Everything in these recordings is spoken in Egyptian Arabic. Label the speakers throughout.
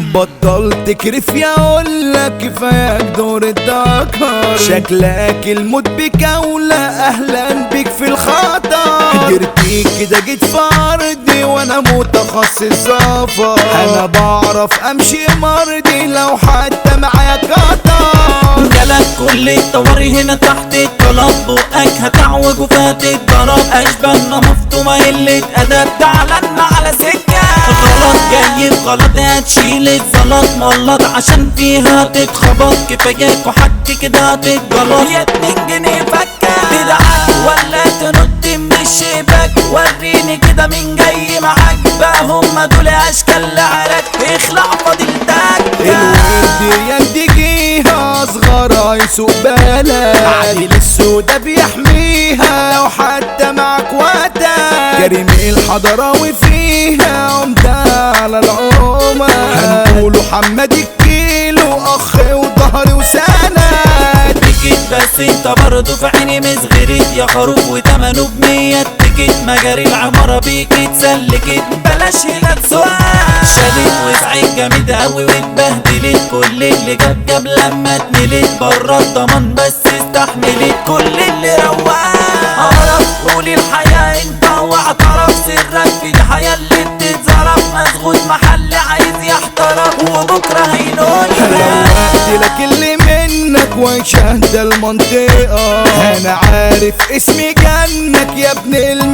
Speaker 1: بطل تكرف يا اقولك كفاية دور الدكر شكلك الموت بكولة اهلا بك في الخطر جرتي كده جيت في ارضي وانا متخصص زفر انا بعرف امشي مرضي لو حتى معايا قطر
Speaker 2: جالك كل الطواري هنا تحت الطلب بقك هتعوج وفاتت ضرب اشبالنا مفتومة قلة ادب تعلن على سكة غلط جاي غلط هتشيل الزلط ملط عشان فيها تتخبط كفاياك وحك كده تتجلط يا اتنين جنيه فكة تدعك ولا تنط من الشباك وريني كده مين جاي معاك بقى هما دول اشكال لعرك اخلع فضيلتك
Speaker 1: الورد يندجيها اصغر يسوق بالك عادل السودا بيحميها لو حتى معك وقتك كريم الحضراوي فيها عمدة على العمر هنقوله حماد الكيلو اخ وظهري وسند
Speaker 2: تيكت بس انت برضه في عيني مصغرت يا خروف وتمنه بمية تيكت مجاري العمارة بيك اتسلكت بلاش هنا تسوق شالت وزعت جامد اوي واتبهدلت كل اللي جاب جاب لما اتنلت برا الضمان بس استحملت كل اللي رواق اعرف قولي الحياة انت واعترف سرك في الحياة اللي بتتزرف مسغول محل عايز يحترف وبكرة هينقول
Speaker 1: روقت لك اللي منك وشهد المنطقة انا عارف اسمي جنك يا ابن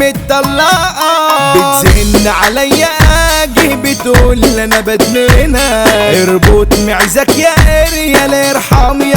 Speaker 1: المطلقة بتزن عليا اجي بتقول انا بدمنك اربط معزك يا اريال ارحم يا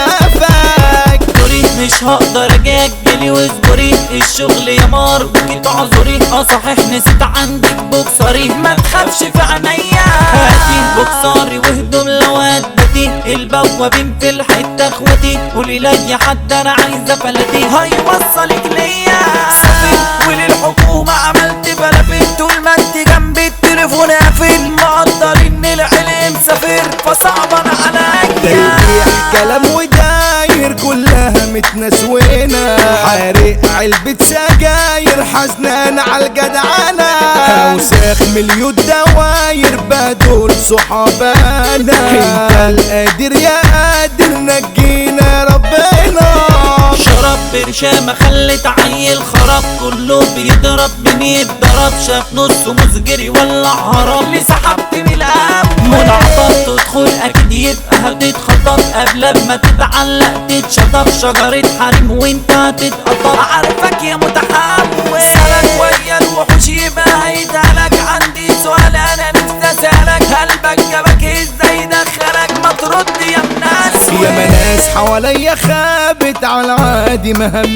Speaker 1: خرفافك
Speaker 2: اصبري مش هقدر اجي اجلي واصبري الشغل يا مار بكي تعذري اه صحيح نسيت عندك بوكسري ما تخافش في عينيا هاتي بوكسري وهدوم لو هدتي البوابين في الحته اخواتي قولي لاي حد انا عايزه فلتي هيوصلك ليا سافر وللحكومه عملت بلافين طول ما انت جنبي التليفون قافل مقدر ان العلم سافر فصعبا عليا
Speaker 1: تلقيح كلام وداير كلها متنسوينة حارق علبة سجاير حزنان على الجدعنة اوساخ مليون دواير بدول صحابانا انت القادر يا قادر نجينا ربنا
Speaker 2: شرب برشامة خلت عيل خراب كله بيضرب مين يتضرب شاف نصه مسجري ولع هرب اللي سحبت من الأب منعطف تدخل أكيد يبقى هتتخطف قبل ما تتعلق تتشطف شجرة حريم وانت هتتقطف عارفك يا متحول سلك ويا الوحوش يبقى هيدهلك عندي سؤال أنا نفسي أسألك قلبك جابك ازاي دخلك ما ترد يا مناس
Speaker 1: يا مناس حواليا خابت على عادي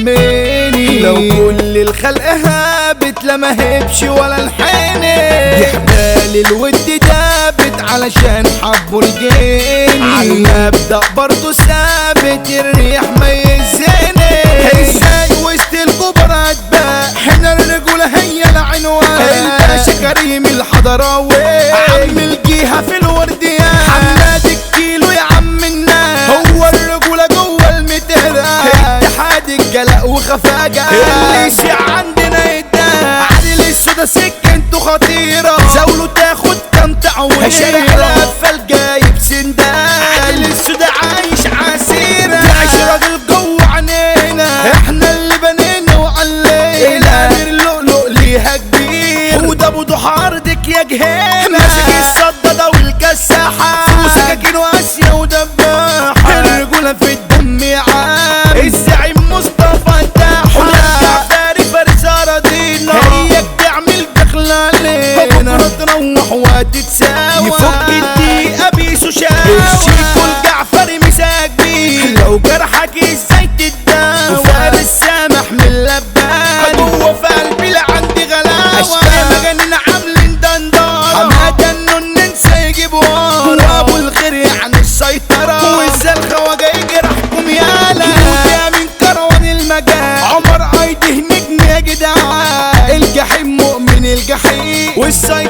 Speaker 1: مهمني لو كل الخلق هابت لا مهبش ولا الحيني دي حبال الود دابت علشان حبوا الجيني على المبدأ برضه ثابت الريح ما يزني ازاي وسط الكبرى اتباع هنا الرجولة هي العنوان الباشا كريم الحضراوي عم الجيهة في الورديان حماد الكيلو يا عم الناس هو الرجولة جوه المترا اتحاد الجلاء وخفاجة اللي يسيع عندنا يدان عادل السودا سكنته خطيرة زاوله تاخد كام تعويرة شارع القفل جايب سندان عادل السودا عايش عسيرة عايش راجل جوه عنينا احنا اللي بنينا وعلينا الامير لؤلؤ ليها كبير وده ابو حاردك يا جهينة ماسك الصدادة والكساحة وسكاكين واسيا ودباحة الرجولة في الدم يا عام الزعيم مصطفى الداحة جعفري فارس اراضينا هي بتعمل دخل علينا بكرة تروح وتتساوى يفك الدقيقة بيسو شاوى الشيك والجعفري مساك بيه لو جرحك ازاي تتداوى وفارس سامح من اللبان جوه في قلبي لا عندي غلاوة اشكال مجانين عاملين دندارة حمادة انه ننسى يجيب ورا وابو الخير يعني السيطرة وازاي الخواجة يجرحكم يالا وده من كروان المجال عمر عايده نجم يا جدعان الجحيم مؤمن الجحيم والسيطرة